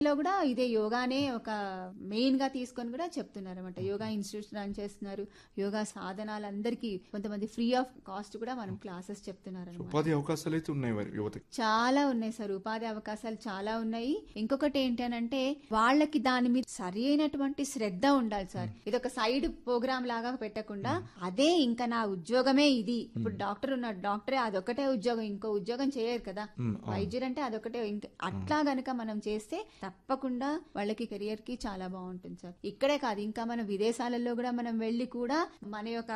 లో కూడా ఇదే యోగానే ఒక మెయిన్ గా తీసుకొని కూడా చెప్తున్నారు అనమాట యోగా ఇన్స్టిట్యూట్ రన్ చేస్తున్నారు యోగా సాధనాలు అందరికీ కొంతమంది ఫ్రీ ఆఫ్ కాస్ట్ కూడా మనం క్లాసెస్ చెప్తున్నారు అనమాట ఉపాధి అవకాశాలు అయితే ఉన్నాయి వారి యువతకి చాలా ఉన్నాయి సార్ ఉపాధి అవకాశాలు చాలా ఉన్నాయి ఇంకొకటి ఏంటి అని అంటే వాళ్ళకి దాని మీద సరి అయినటువంటి శ్రద్ధ ఉండాలి సార్ ఇది ఒక సైడ్ ప్రోగ్రామ్ లాగా పెట్టకుండా అదే ఇంకా నా ఉద్యోగమే ఇది ఇప్పుడు డాక్టర్ ఉన్నాడు డాక్టరే అదొకటే ఉద్యోగం ఇంకో ఉద్యోగం చేయరు కదా మ్మ్, అవును. వైద్యుడు అంటే అదొకటే ఇంక అట్లా గనక మనం చేస్తే తప్పకుండా వాళ్ళకి కెరియర్ కి చాలా బాగుంటుంది సార్ ఇక్కడే కాదు ఇంకా మన విదేశాలలో కూడా మనం వెళ్ళి కూడా మన యొక్క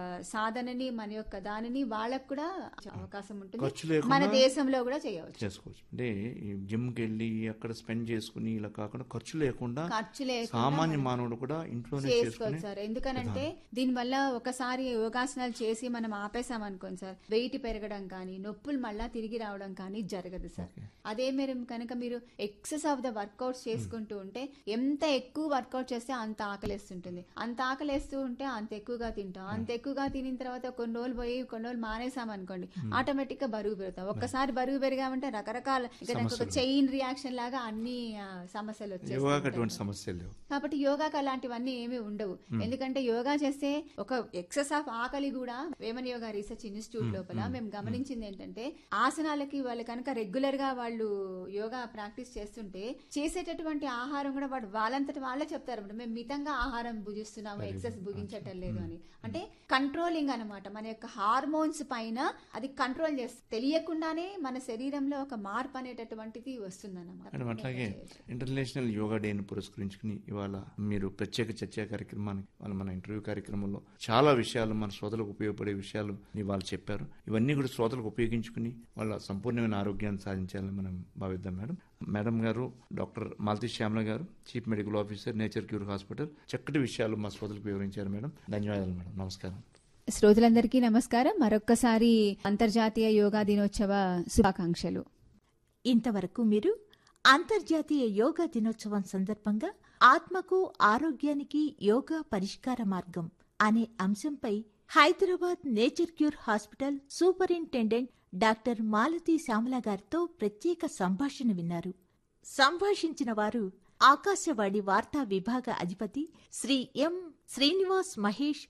సాధనని మన యొక్క దానిని వాళ్ళకు కూడా అవకాశం ఖర్చు ఉంటుంది లేకుండా మన దేశంలో కూడా చేయవచ్చు చేసుకోవచ్చు అంటే ఈ జిమ్కి వెళ్ళి అక్కడ స్పెండ్ చేసుకుని ఇలా కాకుండా ఖర్చు లేకుండా ఖర్చు లేకుండా సామాన్య మానవుడు కూడా ఇంట్లోనే చేసుకుని చేసుకోవచ్చు సార్ ఎందుకనంటే దీనివల్ల ఒకసారి యోగాసనాలు చేసి మనం ఆపేసాం అనుకోండి సార్ వెయిట్ పెరగడం కానీ నొప్పులు మళ్ళా తిరిగి రావడం కానీ జరగదు సార్ అదే మీరు కనుక మీరు ఎక్సెస్ ఆఫ్ ద వర్కౌట్స్ చేసుకుంటూ ఉంటే ఎంత ఎక్కువ వర్కౌట్ చేస్తే అంత ఆకలేస్తుంటుంది అంత ఆకలేస్తూ ఉంటే అంత ఎక్కువగా తింటాం అంత ఎక్కువగా తినిన తర్వాత కొన్ని రోజులు పోయి కొన్ని రోజులు మానేసాం అనుకోండి ఆటోమేటిక్ గా బరువు పెరుగుతాం ఒక్కసారి బరువు పెరిగామంటే రకరకాల ఇక నాకు ఒక చైన్ రియాక్షన్ లాగా అన్ని ఆ, సమస్యలు వచ్చేస్తాయి యోగాకి అటువంటి సమస్యలు లేవు కాబట్టి యోగాకి అలాంటివన్నీ ఏమీ ఉండవు ఎందుకంటే యోగా చేస్తే ఒక ఎక్సెస్ ఆఫ్ ఆకలి కూడా వేమన యోగా రీసెర్చ్ ఇన్స్టిట్యూట్ లోపల మేము గమనించింది ఏంటంటే ఆసనాలకి వాళ్ళు కనుక రెగ్యులర్ గా వాళ్ళు యోగా ప్రాక్టీస్ చేస్తుంటే చేసేటటువంటి ఆహారం కూడా వాడు వాళ్ళంతటి వాళ్ళే చెప్తారు అన్నమాట. మేము మితంగా ఆహారం భుజిస్తున్నాము ఎక్సెస్ భుజించటం లేదు అని అంటే కంట్రోలింగ్ అన్నమాట మన యొక్క హార్మోన్స్ పైన అది కంట్రోల్ చేస్తుంది తెలియకుండానే మన శరీరంలో ఒక మార్పు అనేటటువంటిది వస్తుందన్నమాట మేడం అట్లాగే ఇంటర్నేషనల్ యోగా డేని పురస్కరించుకుని ఇవాళ మీరు ప్రత్యేక చర్చా కార్యక్రమానికి వాళ్ళ మన ఇంటర్వ్యూ కార్యక్రమంలో చాలా విషయాలు మన శ్రోతలకు ఉపయోగపడే విషయాలు ఇవాళ చెప్పారు ఇవన్నీ కూడా శ్రోతలకు ఉపయోగించుకుని వాళ్ళ సంపూర్ణమైన ఆరోగ్యాన్ని సాధించాలని మనం భావిద్దాం madam madam garu doctor Malathi Shyamala garu chief medical officer nature cure hospital చక్కటి విషయాలు మా శ్రోతలకు వివరించారు మేడం ధన్యవాదాలు మేడం నమస్కారం శ్రోతలందరికీ నమస్కారం మరొక్కసారి అంతర్జాతీయ యోగా దినోత్సవ శుభాకాంక్షలు ఇంతవరకు మీరు అంతర్జాతీయ యోగా దినోత్సవం సందర్భంగా ఆత్మకు ఆరోగ్యానికి యోగా పరిష్కార మార్గం అనే అంశంపై Hyderabad nature cure hospital superintendent doctor Malathi Shyamala గారితో ప్రత్యేక సంభాషణ విన్నారు సంభాషించిన వారు ఆకాశవాణి వార్తా విభాగ అధిపతి శ్రీ ఎం శ్రీనివాస్ మహేష్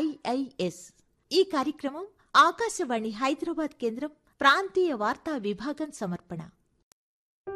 ఐఐఎస్ ఈ కార్యక్రమం ఆకాశవాణి హైదరాబాద్ కేంద్రం ప్రాంతీయ వార్తా విభాగం సమర్పణ